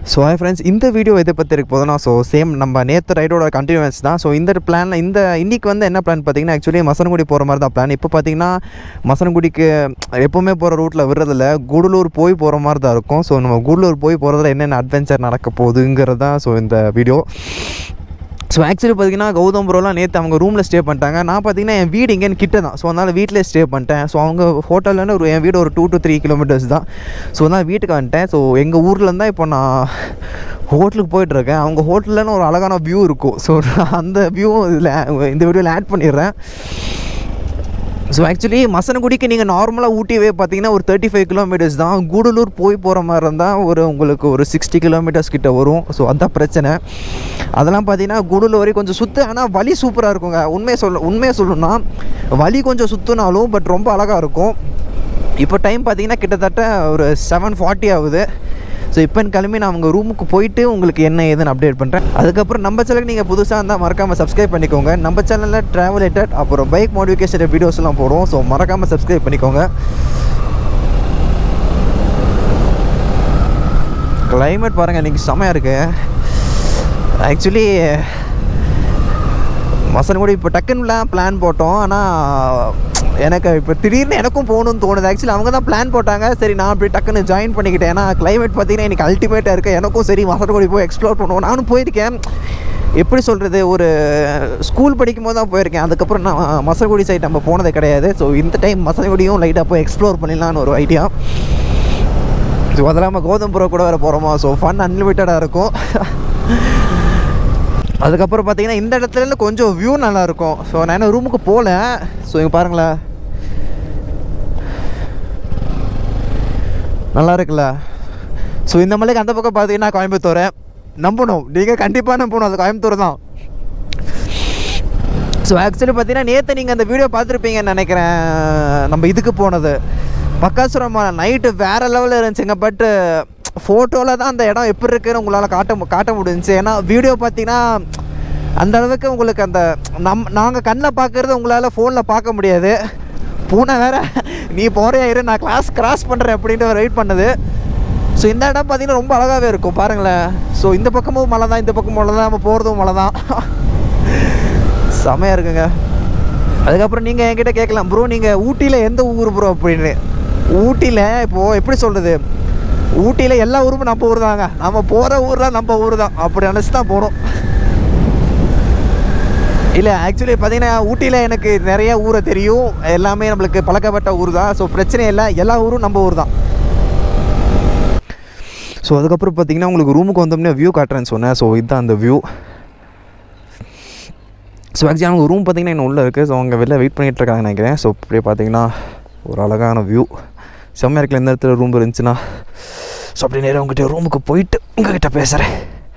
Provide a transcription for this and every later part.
so hi friends இந்த video எதை பற்றி இருக்க போதுன்னா ஸோ சேம் நம்ம நேற்று ரைடோட கண்டினியூஸ் தான் ஸோ இந்த பிளானில் இந்த இன்றைக்கி வந்து என்ன பிளான் பார்த்தீங்கன்னா ஆக்சுவலி மசனகுடி போகிற மாதிரி தான் பிளான் இப்போ பார்த்தீங்கன்னா மசனகுடிக்கு எப்போவுமே போகிற ரூட்டில் விடுறதில்ல கூடலூர் போய் போகிற மாதிரி தான் இருக்கும் ஸோ நம்ம கூடலூர் போய் போகிறதுல என்னென்ன அட்வென்ச்சர் நடக்க போகுதுங்கிறது தான் ஸோ இந்த வீடியோ ஸோ ஆக்சுவலி பார்த்தீங்கன்னா கௌதம் ப்ரோலாம் நேற்று அவங்க ரூமில் ஸ்டே பண்ணிட்டாங்க நான் பார்த்தீங்கன்னா என் வீடு இங்கே கிட்ட தான் ஸோ அதனால் வீட்டிலே ஸ்டே பண்ணிட்டேன் ஸோ அவங்க ஹோட்டல்லேருந்து ஒரு என் வீடு ஒரு டூ டு த்ரீ கிலோமீட்டர்ஸ் தான் ஸோ அதனால் வீட்டுக்கு வந்துட்டேன் ஸோ எங்கள் ஊர்லேருந்து தான் இப்போ நான் ஹோட்டலுக்கு போயிட்டுருக்கேன் அவங்க ஹோட்டல்லன்னு ஒரு அழகான வியூ இருக்கும் ஸோ அந்த வியூ இதில் இந்த வீடியோவில் ஆட் பண்ணிடுறேன் ஸோ ஆக்சுவலி மசனகுடிக்கு நீங்கள் நார்மலாக ஊட்டிவே பார்த்தீங்கன்னா ஒரு தேர்ட்டி ஃபைவ் கிலோமீட்டர்ஸ் தான் கூடலூர் போய் போகிற மாதிரி இருந்தால் ஒரு உங்களுக்கு ஒரு சிக்ஸ்டி கிலோமீட்டர்ஸ் கிட்ட வரும் ஸோ அதான் பிரச்சனை அதெல்லாம் பார்த்தீங்கன்னா கூடலூர் வரைக்கும் கொஞ்சம் சுற்று ஆனால் வழி சூப்பராக இருக்குங்க உண்மையை சொல்ல உண்மையை சொல்லணும்னா வழி கொஞ்சம் சுற்றுனாலும் பட் ரொம்ப அழகாக இருக்கும் இப்போ டைம் பார்த்தீங்கன்னா கிட்டத்தட்ட ஒரு செவன் ஃபார்ட்டி ஆகுது ஸோ இப்போ கிளம்பி நான் அவங்க ரூமுக்கு போயிட்டு உங்களுக்கு என்ன ஏதுன்னு அப்டேட் பண்ணுறேன் அதுக்கப்புறம் நம்ம சேனலுக்கு நீங்கள் புதுசாக இருந்தால் மறக்காமல் சப்ஸ்கிரைப் பண்ணிக்கோங்க நம்ம சேனலில் ட்ராவல் ரிலேட்டட் அப்புறம் பைக் மாடிஃபிகேஷன் வீடியோஸ்லாம் போடுவோம் ஸோ மறக்காமல் சப்ஸ்கிரைப் பண்ணிக்கோங்க கிளைமேட் பாருங்கள் இன்றைக்கி செமையாக இருக்குது ஆக்சுவலி மசனகுடி இப்போ டக்குன்னுலாம் பிளான் போட்டோம் ஆனால் எனக்கு இப்போ திடீர்னு எனக்கும் போகணும்னு தோணுது ஆக்சுவலி அவங்க தான் பிளான் போட்டாங்க சரி நான் அப்படி டக்குன்னு ஜாயின் பண்ணிக்கிட்டேன் ஏன்னா கிளைமேட் பார்த்தீங்கன்னா எனக்கு அல்டிமேட்டாக இருக்குது எனக்கும் சரி மசனகுடி போய் எக்ஸ்ப்ளோர் பண்ணுவோம் நானும் போயிருக்கேன் எப்படி சொல்கிறது ஒரு ஸ்கூல் படிக்கும் போது தான் போயிருக்கேன் அதுக்கப்புறம் நான் மசனகுடி சைட் நம்ம போனது கிடையாது ஸோ இந்த டைம் மசனகுடியும் லைட்டாக போய் எக்ஸ்ப்ளோர் பண்ணிடலான்னு ஒரு ஐடியா ஸோ அது இல்லாமல் கோதம் புறா கூட வேறு போகிறோமா ஸோ ஃபன் அன்லிமிட்டடாக இருக்கும் அதுக்கப்புறம் பார்த்தீங்கன்னா இந்த இடத்துல கொஞ்சம் வியூ நல்லாயிருக்கும் ஸோ நான் என்ன ரூமுக்கு போகல ஸோ இங்கே பாருங்களேன் நல்லா இருக்குல்ல ஸோ இந்த மலைக்கு அந்த பக்கம் பார்த்தீங்கன்னா கோயம்புத்தூர் நம்பணும் நீங்கள் கண்டிப்பாக நம்பணும் அது கோயம்புத்தூர் தான் ஸோ ஆக்சுவலி பார்த்தீங்கன்னா நேற்று நீங்கள் அந்த வீடியோ பார்த்துருப்பீங்கன்னு நினைக்கிறேன் நம்ம இதுக்கு போனது பக்காசுரம் நைட்டு வேறு லெவலில் இருந்துச்சுங்க பட்டு ஃபோட்டோவில் தான் அந்த இடம் எப்படி இருக்குன்னு உங்களால் காட்ட மு- காட்ட முடிஞ்சுச்சு ஏன்னா வீடியோ பார்த்தீங்கன்னா அந்த அளவுக்கு உங்களுக்கு அந்த நம் நாங்கள் கண்ணில் பார்க்குறது உங்களால் ஃபோனில் பார்க்க முடியாது பூனை வேற நீ போறியா இரு நான் கிளாஸ் கிராஸ் பண்ணுறேன் அப்படின்ட்டு வெயிட் பண்ணுது ஸோ இந்த இடம் பார்த்தீங்கன்னா ரொம்ப அழகாகவே இருக்கும் பாருங்களேன் ஸோ இந்த பக்கமும் மலை தான் இந்த பக்கமும் மலை தான் நம்ம போகிறதும் மலை தான் செமையாக இருக்குங்க அதுக்கப்புறம் நீங்கள் என்கிட்ட கேட்கலாம் ப்ரோ நீங்கள் ஊட்டியில் எந்த ஊர் ப்ரோ அப்படின்னு ஊட்டியில் இப்போது எப்படி சொல்கிறது ஊட்டியில் எல்லா ஊரும் நம்ம ஊர் தாங்க நம்ம போகிற ஊர் தான் நம்ம ஊர் தான் அப்படி நினச்சி தான் போகணும் இல்லை ஆக்சுவலி பார்த்தீங்கன்னா ஊட்டியில் எனக்கு நிறைய ஊரை தெரியும் எல்லாமே நம்மளுக்கு பழக்கப்பட்ட ஊர் தான் ஸோ பிரச்சனை இல்லை எல்லா ஊரும் நம்ம ஊர் தான் ஸோ அதுக்கப்புறம் பார்த்தீங்கன்னா உங்களுக்கு ரூமுக்கு வந்தோம்னா வியூ காட்டுறேன்னு சொன்னேன் ஸோ இதுதான் அந்த வியூ ஸோ ஆக்சுவலி அவங்க ரூம் பார்த்தீங்கன்னா இன்னும் உள்ளே இருக்குது ஸோ அவங்க வெளில வெயிட் பண்ணிகிட்டு இருக்காங்க நினைக்கிறேன் ஸோ அப்படியே பார்த்தீங்கன்னா ஒரு அழகான வியூ செம்மையாக இருக்கல எந்த இடத்துல ரூம் இருந்துச்சுன்னா ஸோ அப்படி நேரம் உங்ககிட்ட ரூமுக்கு போயிட்டு உங்ககிட்ட பேசுகிறேன்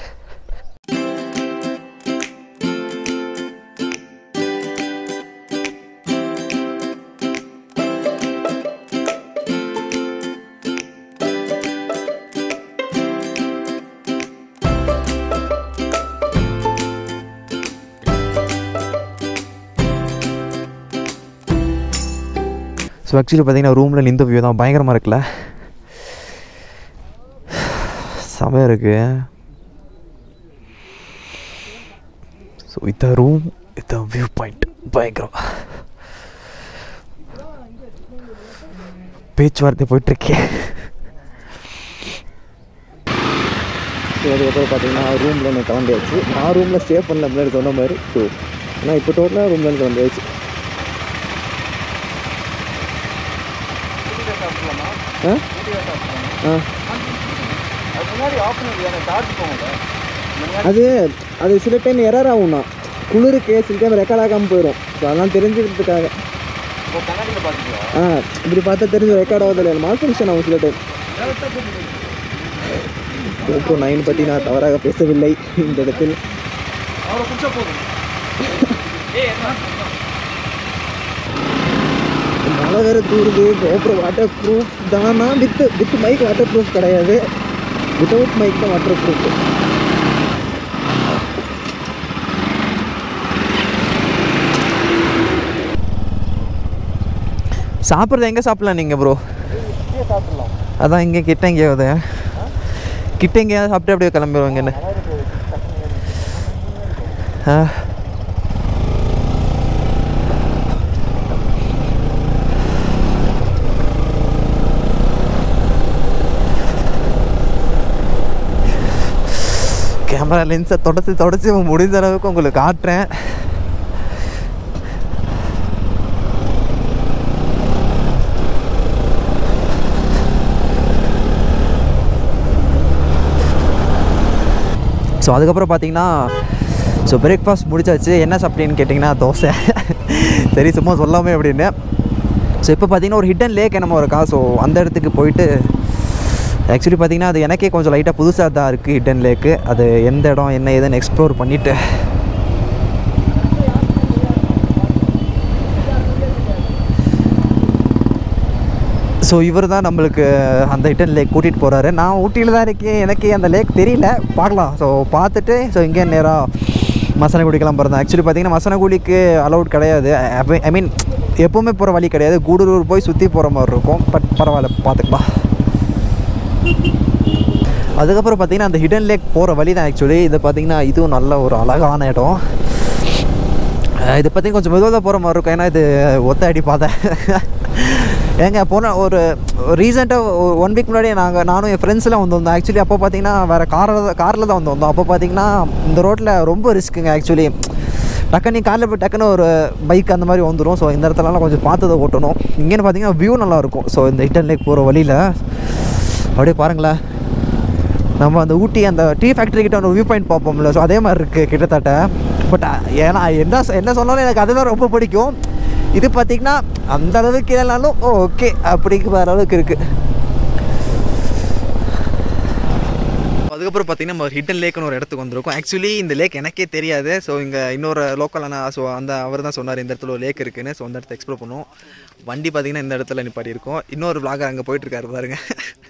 ஸோ ஆக்சுவலி பார்த்தீங்கன்னா ரூமில் இந்த வியூ தான் பயங்கரமாக இருக்குல்ல செமையாக இருக்கு ஸோ இத்த ரூம் இத்த வியூ பாயிண்ட் பயங்கரம் பேச்சுவார்த்தை போயிட்டுருக்கேன் ஸோ அதுக்கப்புறம் பார்த்தீங்கன்னா ரூமில் ஒன்று கிளம்பியாச்சு நான் ரூமில் ஸ்டே பண்ணல முன்னாடி சொன்ன மாதிரி ஸோ ஆனால் இப்போ டோட்டலாக ரூம்லேருந்து கிளம்பியாச்சு ஆ ஆ அது அது சில டைம் எரர் ஆகும்ண்ணா குளிருக்கு சில டைம் ரெக்கார்ட் ஆகாமல் போயிடும் ஸோ அதெல்லாம் தெரிஞ்சுக்கிறதுக்காக ஆ இப்படி பார்த்தா தெரிஞ்சு ரெக்கார்ட் ஆகுது இல்லை மால் ஃபங்க்ஷன் ஆகும் சில டைம் GoPro நைன் பற்றி நான் தவறாக பேசவில்லை இந்த இடத்தில் மழை வேறு தூருது GoPro வாட்டர் ப்ரூஃப் தானா with with mic waterproof கிடையாது வித்தவுட் மைக் தான் வாட்டர் ப்ரூஃப் சாப்பிட்றது எங்கே சாப்பிட்லாம் நீங்கள் ப்ரோ சாப்பிடலாம் அதான் இங்கே கிட்ட எங்கேயாவது கிட்ட எங்கேயாவது சாப்பிட்டு அப்படியே கிளம்பிடுவாங்கன்னு ஆ கேமரா லென்ஸை தொடச்சி தொடச்சி முடிஞ்ச அளவுக்கு உங்களுக்கு காட்டுறேன் ஸோ அதுக்கப்புறம் பார்த்தீங்கன்னா ஸோ பிரேக்ஃபாஸ்ட் முடிச்சாச்சு என்ன சாப்பிட்டீங்கன்னு கேட்டிங்கன்னா தோசை சரி சும்மா சொல்லாமே அப்படின்னு ஸோ இப்போ பார்த்தீங்கன்னா ஒரு ஹிடன் லேக் என்னமோ இருக்கா ஸோ அந்த இடத்துக்கு போயிட்டு ஆக்சுவலி பார்த்தீங்கன்னா அது எனக்கே கொஞ்சம் லைட்டாக புதுசாக தான் இருக்குது ஹிடன் லேக்கு அது எந்த இடம் என்ன ஏதுன்னு எக்ஸ்ப்ளோர் பண்ணிவிட்டு ஸோ இவர் தான் நம்மளுக்கு அந்த ஹிட்டன் லேக் கூட்டிகிட்டு போகிறாரு நான் ஊட்டியில் தான் இருக்கேன் எனக்கு அந்த லேக் தெரியல பார்க்கலாம் ஸோ பார்த்துட்டு ஸோ இங்கே நேராக மசனகுடிக்கெல்லாம் போகிறேன் ஆக்சுவலி பார்த்தீங்கன்னா மசனகுடிக்கு அலௌட் கிடையாது ஐ மீன் எப்போவுமே போகிற வழி கிடையாது கூடலூர் போய் சுற்றி போகிற மாதிரி இருக்கும் பட் பரவாயில்ல பார்த்துக்கலாம் அதுக்கப்புறம் பார்த்தீங்கன்னா அந்த ஹிடன் லேக் போகிற வழி தான் ஆக்சுவலி இது பார்த்தீங்கன்னா இதுவும் நல்ல ஒரு அழகான இடம் அஹ் இது பார்த்தீங்கன்னா கொஞ்சம் மெதுவாக போகிற மாதிரி இருக்கும் ஏன்னா இது ஒத்த அடி பாதை ஏங்க போன ஒரு ரீசெண்டாக ஒன் வீக் முன்னாடி நாங்கள் நானும் என் ஃப்ரெண்ட்ஸ்லாம் வந்து வந்தோம் ஆக்சுவலி அப்போ பார்த்தீங்கன்னா வேறு காரில் காரில் தான் வந்து வந்தோம் அப்போ பார்த்தீங்கன்னா இந்த ரோட்டில் ரொம்ப ரிஸ்க்குங்க ஆக்சுவலி டக்குன்னு நீ காரில் போய் டக்குன்னு ஒரு பைக் அந்த மாதிரி வந்துடும் ஸோ இந்த இடத்துலலாம் கொஞ்சம் பார்த்து தான் ஓட்டணும் இங்கேன்னு பார்த்தீங்கன்னா வியூ நல்லாயிருக்கும் ஸோ இந்த ஹிட்டன் லேக் போகிற வழியில் அப்படியே பாருங்களேன் நம்ம அந்த ஊட்டி அந்த டீ ஃபேக்ட்ரி கிட்ட ஒரு வியூ பாயிண்ட் பார்ப்போம்ல ஸோ அதே மாதிரி இருக்குது கிட்டத்தட்ட பட் ஏன்னா என்ன சொ- என்ன சொன்னாலும் எனக்கு அதுதான் ரொம்ப பிடிக்கும் இது பார்த்திங்கன்னா அந்த அளவுக்கு இல்லைனாலும் ஓகே அப்படிங்கிற அளவுக்கு இருக்குது அதுக்கப்புறம் பார்த்தீங்கன்னா நம்ம ஹிட்டன் லேக்னு ஒரு இடத்துக்கு வந்திருக்கோம் ஆக்சுவலி இந்த லேக் எனக்கே தெரியாது ஸோ இங்கே இன்னொரு லோக்கலான ஸோ அந்த அவர் தான் சொன்னார் இந்த இடத்துல ஒரு லேக் இருக்குன்னு ஸோ அந்த இடத்த எக்ஸ்ப்ளோர் பண்ணுவோம் வண்டி பார்த்தீங்கன்னா இந்த இடத்துல நிப்பாட்டி இருக்கோம் இன்னொரு vlogger அங்கே போயிட்டு இருக்காரு பாருங்க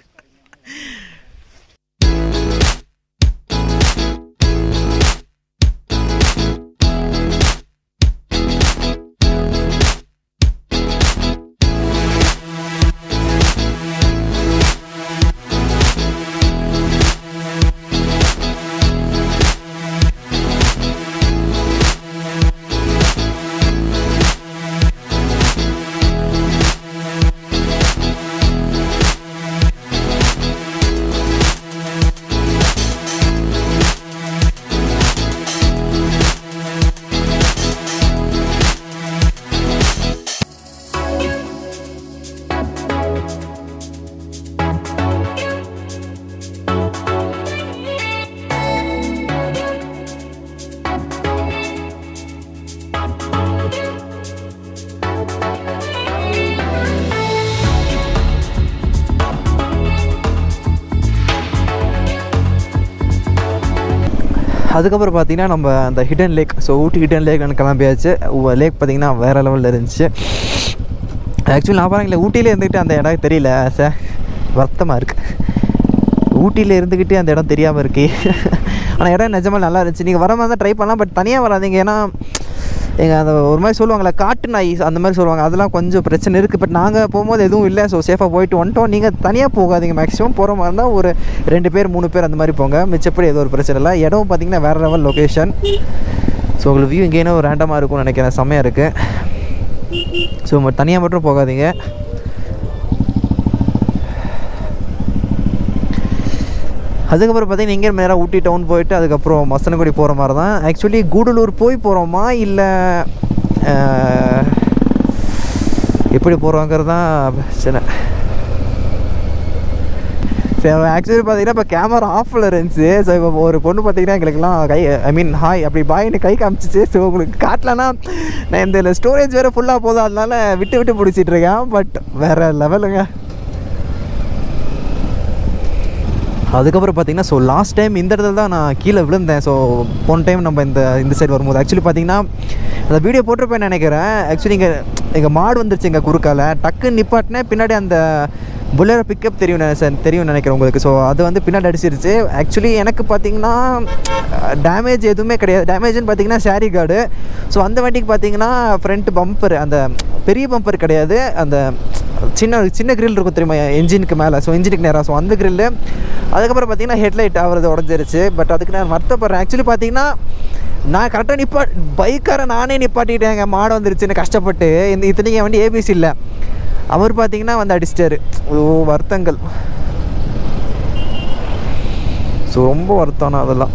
அதுக்கப்புறம் பார்த்தீங்கன்னா நம்ம அந்த hidden lake so Ooty hidden lake கிளம்பியாச்சு லேக் பார்த்தீங்கன்னா வேறு லெவலில் இருந்துச்சு ஆக்சுவலி நான் பாருங்களேன் ஊட்டியில் இருந்துக்கிட்டு அந்த இடம் தெரியல சார் வருத்தமாக இருக்குது ஊட்டியில் இருந்துக்கிட்டே அந்த இடம் தெரியாமல் இருக்கு ஆனால் இடம் நிஜமாக நல்லா இருந்துச்சு நீங்கள் வர மாதிரி தான் ட்ரை பண்ணலாம் பட் தனியாக வராதீங்க ஏன்னா எங்கள் அந்த ஒரு மாதிரி சொல்லுவாங்கள்ல காட்டு நாய் அந்த மாதிரி சொல்லுவாங்க அதெல்லாம் கொஞ்சம் பிரச்சனை இருக்குது பட் நாங்கள் போகும்போது எதுவும் இல்லை ஸோ சேஃபாக போயிட்டு வந்துட்டோம் நீங்கள் தனியாக போகாதீங்க மேக்ஸிமம் போகிற மாதிரி இருந்தால் ஒரு ரெண்டு பேர் மூணு பேர் அந்த மாதிரி போங்க மிச்சப்படி எதுவும் ஒரு பிரச்சனை இல்லை இடம் பார்த்தீங்கன்னா வேறு லெவல் லொக்கேஷன் ஸோ உங்களுக்கு வியூ இங்கேயும் ஒரு ரேண்டமாக இருக்கும்னு நினைக்கிறேன் செம்மையாக இருக்குது ஸோ தனியாக மட்டும் போகாதீங்க அதுக்கப்புறம் பார்த்தீங்கன்னா இங்கே நேராக ஊட்டி டவுன் போயிட்டு அதுக்கப்புறம் மசனகுடி போகிற மாதிரி தான் ஆக்சுவலி கூடலூர் போய் போகிறோமா இல்லை எப்படி போகிறோங்கிறது தான் பிரச்சனை சரி ஆக்சுவலி பார்த்தீங்கன்னா இப்போ கேமரா ஆஃபில் இருந்துச்சு ஸோ இப்போ ஒரு பொண்ணு பார்த்தீங்கன்னா எங்களுக்குலாம் கை ஐ மீன் ஹாய் அப்படி பாய்னு கை காமிச்சிச்சு ஸோ உங்களுக்கு காட்டலன்னா நான் இந்த ஸ்டோரேஜ் வேறு ஃபுல்லாக போதும் அதனால விட்டு விட்டு பிடிச்சிட்டு இருக்கேன் பட் வேறு லெவலுங்க அதுக்கப்புறம் பார்த்தீங்கன்னா ஸோ லாஸ்ட் டைம் இந்த இடத்துல தான் நான் கீழே விழுந்தேன் ஸோ போன டைம் நம்ம இந்த இந்த சைடு வரும்போது ஆக்சுவலி பார்த்தீங்கன்னா அந்த வீடியோ போட்டிருப்பேன்னு நினைக்கிறேன் ஆக்சுவலி இங்கே எங்கள் மாடு வந்துருச்சு எங்கள் குறுக்கால டக்குன்னு நிப்பாட்டினேன் பின்னாடி அந்த புல்லரை பிக்கப் தெரியும் நினை- தெரியும் நினைக்கிறேன் உங்களுக்கு ஸோ அது வந்து பின்னாடி அடிச்சிருச்சு ஆக்சுவலி எனக்கு பார்த்தீங்கன்னா டேமேஜ் எதுவுமே கிடையாது டேமேஜ்னு பார்த்தீங்கன்னா சாரி கார்டு ஸோ அந்த வண்டிக்கு பார்த்தீங்கன்னா ஃப்ரண்ட் பம்பர் அந்த பெரிய பம்பர் கிடையாது அந்த சின்ன சின்ன grill இருக்கும் தெரியுமா என்ஜினுக்கு மேலே ஸோ என்ஜினுக்கு நேராக ஸோ அந்த grill அதுக்கப்புறம் பார்த்தீங்கன்னா ஹெட்லைட் ஆகிறது உடஞ்சிருச்சு பட் அதுக்கு நான் வருத்தப்படுறேன் ஆக்சுவலி பார்த்தீங்கன்னா நான் கரெக்டாக நிப்பா பைக்காரை நானே நிப்பாட்டிட்டேங்க மாடு வந்துருச்சுன்னு கஷ்டப்பட்டு இந்த இத்தனைக்கு வண்டி ஏபிசி இல்லை அவர் பார்த்தீங்கன்னா வந்து அடிச்சிட்டாரு ஓ வருத்தங்கள் ஸோ ரொம்ப வருத்தம்னா அதெல்லாம்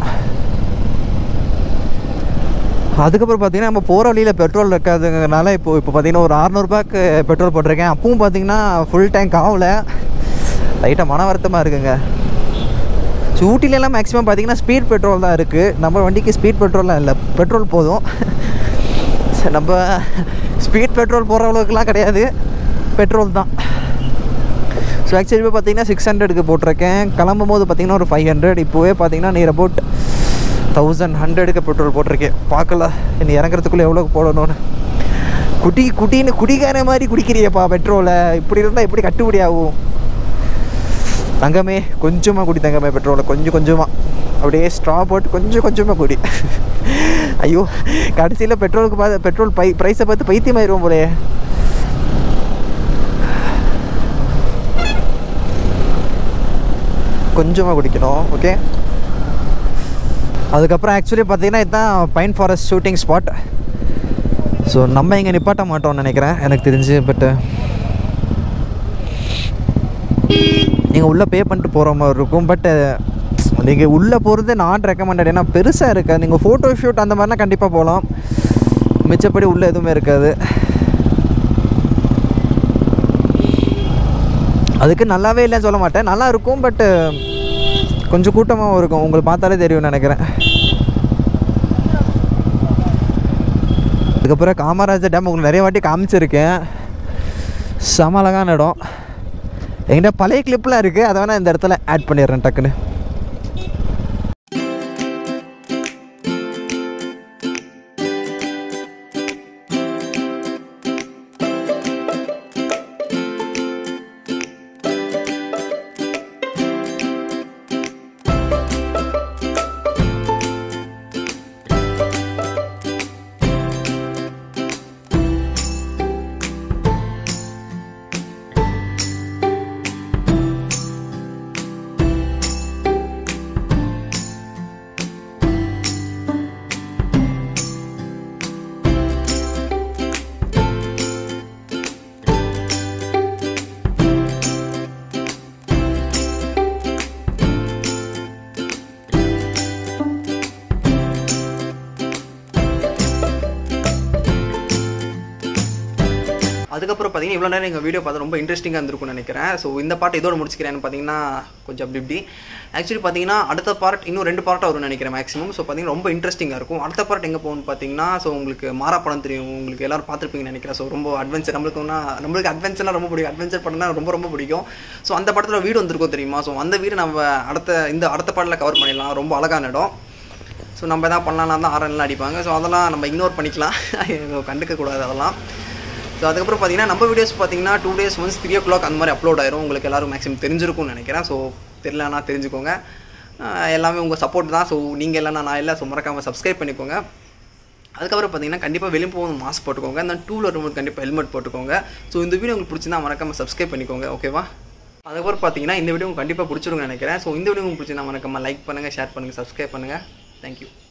அதுக்கப்புறம் பார்த்தீங்கன்னா நம்ம போகிற வழியில் பெட்ரோல் இருக்காதுங்கிறனால இப்போ இப்போ பார்த்தீங்கன்னா ஒரு அறநூறுபாய்க்கு பெட்ரோல் போட்டிருக்கேன் அப்பவும் பார்த்தீங்கன்னா ஃபுல் டேங்க் ஆகல லைட்டாக மன வருத்தமாக இருக்குங்க ஸோ ஊட்டிலலாம் மேக்ஸிமம் பார்த்தீங்கன்னா ஸ்பீட் பெட்ரோல் தான் இருக்குது நம்ம வண்டிக்கு ஸ்பீட் பெட்ரோல்லாம் இல்லை பெட்ரோல் போதும் சரி, நம்ம ஸ்பீட் பெட்ரோல் போகிற அளவுக்குலாம் கிடையாது பெட்ரோல் தான் ஸோ ஆக்சுவலி இப்போ பார்த்தீங்கன்னா சிக்ஸ் ஹண்ட்ரடுக்கு போட்டிருக்கேன் கிளம்பும் போது பார்த்தீங்கன்னா ஒரு ஃபைவ் ஹண்ட்ரட் இப்போவே பார்த்தீங்கன்னா நியர் அபவுட் தௌசண்ட் ஹண்ட்ரடுக்கு பெட்ரோல் போட்டிருக்கேன் பார்க்கல இனி இறங்குறதுக்குள்ளே எவ்வளோ போடணும்னு குடி குடின்னு குடிக்கார மாதிரி குடிக்கிறியப்பா பெட்ரோலை இப்படி இருந்தால் எப்படி கட்டுப்படி ஆகும் தங்கமே கொஞ்சமாக குடி தங்கமே பெட்ரோலை கொஞ்சம் கொஞ்சமாக அப்படியே ஸ்ட்ரா போட்டு கொஞ்சம் கொஞ்சமாக குடி ஐயோ கடைசியில் பெட்ரோலுக்கு பார்த்து பெட்ரோல் பை ப்ரைஸை பார்த்து பைத்தியமாயிருவோம் போலே கொஞ்சமாக குடிக்கணும் ஓகே அதுக்கப்புறம் ஆக்சுவலி பார்த்தீங்கன்னா இதுதான் pine forest shooting spot so நம்ம இங்கே நிப்பாட்ட மாட்டோம்னு நினைக்கிறேன் எனக்கு தெரிஞ்சு பட்டு நீங்கள் உள்ளே பே பண்ணிட்டு போகிற மாதிரி இருக்கும் பட்டு நீங்கள் உள்ளே போகிறது நான் ரெக்கமெண்டட் ஏன்னா பெருசாக இருக்காது நீங்கள் ஃபோட்டோ ஷூட் அந்த மாதிரிலாம் கண்டிப்பாக போகலாம் மிச்சப்படி உள்ளே எதுவுமே இருக்காது அதுக்கு நல்லாவே இல்லைன்னு சொல்ல மாட்டேன் நல்லா இருக்கும் பட்டு கொஞ்சம் கூட்டமாகவும் இருக்கும் உங்களுக்கு பார்த்தாலே தெரியும்னு நினைக்கிறேன் அதுக்கப்புறம் காமராஜர் டேம் உங்களுக்கு நிறைய வாட்டி காமிச்சிருக்கேன் செம அழகான இடம் என்கிட்ட பழைய கிளிப்லாம் இருக்குது அதை வேணால் இந்த இடத்துல ஆட் பண்ணிடுறேன் டக்குன்னு அதுக்கப்புறம் பார்த்தீங்கன்னா இவ்வளோ நேரம் எங்கள் வீடியோ பார்த்து ரொம்ப இன்ட்ரெஸ்டிங்காக இருந்திருக்கும்னு நினைக்கிறேன் ஸோ இந்த பாட்டு இதோட முடிச்சுக்கிறேன்னு பார்த்தீங்கன்னா கொஞ்சம் அப்படி இப்படி ஆக்சுவலி பார்த்தீங்கன்னா அடுத்த பார்ட் இன்னும் ரெண்டு பார்ட்டாக வரும்னு நினைக்கிறேன் மேக்ஸிமம் ஸோ பார்த்தீங்கன்னா ரொம்ப இன்ட்ரெஸ்டிங்காக இருக்கும் அடுத்த பார்ட் எங்கே போகணும்னு பார்த்தீங்கன்னா ஸோ உங்களுக்கு மாறா படம் தெரியும் உங்களுக்கு எல்லாரும் பார்த்துருப்பீங்கன்னு நினைக்கிறேன் ஸோ ரொம்ப அட்வென்ச்சர் நம்மளுக்கு ஒன்றா நம்மளுக்கு அட்வென்ச்சர்லாம் ரொம்ப பிடிக்கும் அட்வென்ச்சர் படம்னா ரொம்ப ரொம்ப பிடிக்கும் ஸோ அந்த படத்தில் வீடு வந்திருக்கோம் தெரியுமா ஸோ அந்த வீடு நம்ம அடுத்த இந்த அடுத்த பாட்டில் கவர் பண்ணிடலாம் ரொம்ப அழகான இடம் ஸோ நம்ம எதாவது பண்ணலாம் தான் ஆரன்லாம் அடிப்பாங்க ஸோ அதெல்லாம் நம்ம இக்னோர் பண்ணிக்கலாம் கண்டுக்க கூடாது அதெல்லாம் ஸோ அதுக்கப்புறம் பார்த்தீங்கன்னா நம்ம வீடியோஸ் பார்த்தீங்கன்னா two days once three o'clock அந்த மாதிரி அப்லோட் ஆயிரும் உங்களுக்கு எல்லாரும் மேக்ஸிமம் தெரிஞ்சிருக்கும்னு நினைக்கிறேன் ஸோ தெரியலனா தெரிஞ்சுக்கோங்க ஆஹ் எல்லாமே உங்கள் சப்போர்ட் தான் ஸோ நீங்கள் இல்லைனா நான் இல்லை ஸோ மறக்காமல் சப்ஸ்கிரைப் பண்ணிக்கோங்க அதுக்கப்புறம் பார்த்தீங்கன்னா கண்டிப்பாக வெளியே போகும் மாஸ்க் போட்டுக்கோங்க அந்த டூவில் வரும்போது கண்டிப்பாக ஹெல்மெட் போட்டுக்கோங்க ஸோ இந்த வீடியோ உங்களுக்கு பிடிச்சிருந்தா மறக்காமல் சப்ஸ்கிரைப் பண்ணிக்கோங்க ஓகேவா அதுக்கப்புறம் பார்த்தீங்கன்னா இந்த வீடியோ உங்களுக்கு கண்டிப்பாக பிடிச்சிருக்கும்னு நினைக்கிறேன் ஸோ இந்த வீடியோ உங்களுக்கு பிடிச்சிருந்தா மறக்காமல் லைக் பண்ணுங்கள் ஷேர் பண்ணுங்கள் சப்ஸ்கிரைப் பண்ணுங்கள் தேங்க்யூ